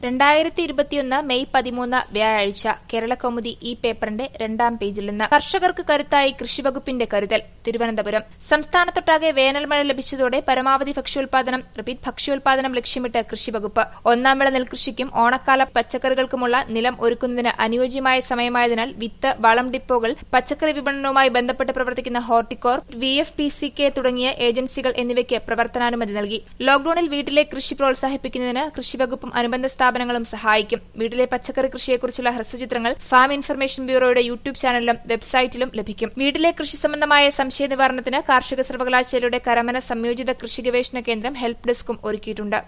രണ്ടായിരത്തി ഇരുപത്തിയൊന്ന് മെയ് പതിമൂന്ന് വ്യാഴാഴ്ച കേരളകൗമുദി ഈ പേപ്പറിന്റെ രണ്ടാം പേജിൽ നിന്ന് കർഷകർക്ക് കരുത്തായി കൃഷിവകുപ്പിന്റെ കരുതൽ തിരുവനന്തപുരം സംസ്ഥാനത്തൊട്ടാകെ വേനൽ മഴ ലഭിച്ചതോടെ പരമാവധി ഭക്ഷ്യോൽപാദനം റിപ്പീറ്റ് ഭക്ഷ്യോൽപാദനം ലക്ഷ്യമിട്ട് കൃഷിവകുപ്പ് ഒന്നാം വിള നെൽകൃഷിക്കും ഓണക്കാല പച്ചക്കറികൾക്കുമുള്ള നിലം ഒരുക്കുന്നതിന് അനുയോജ്യമായ സമയമായതിനാൽ വിത്ത് വളം ഡിപ്പോകൾ പച്ചക്കറി വിപണനവുമായി ബന്ധപ്പെട്ട് പ്രവർത്തിക്കുന്ന Horticorp V F P C K തുടങ്ങിയ ഏജൻസികൾ എന്നിവയ്ക്ക് പ്രവർത്തനാനുമതി നൽകി ലോക്ഡൌണിൽ വീട്ടിലെ കൃഷി പ്രോത്സാഹിപ്പിക്കുന്നതിന് കൃഷിവകുപ്പും അനുബന്ധ സ്ഥാപനങ്ങളും സഹായിക്കും വീട്ടിലെ പച്ചക്കറി കൃഷിയെക്കുറിച്ചുള്ള ഹ്രസ്വചിത്രങ്ങൾ ഫാം ഇൻഫർമേഷൻ ബ്യൂറോയുടെ യൂട്യൂബ് ചാനലിലും വെബ്സൈറ്റിലും ലഭിക്കും വീട്ടിലെ കൃഷി സംബന്ധമായ സംശയ നിവാരണത്തിന് കാർഷിക സർവകലാശാലയുടെ കരമന സംയോജിത കൃഷി ഗവേഷണ കേന്ദ്രം ഹെൽപ്പ് ഡെസ്കും ഒരുക്കിയിട്ടുണ്ട്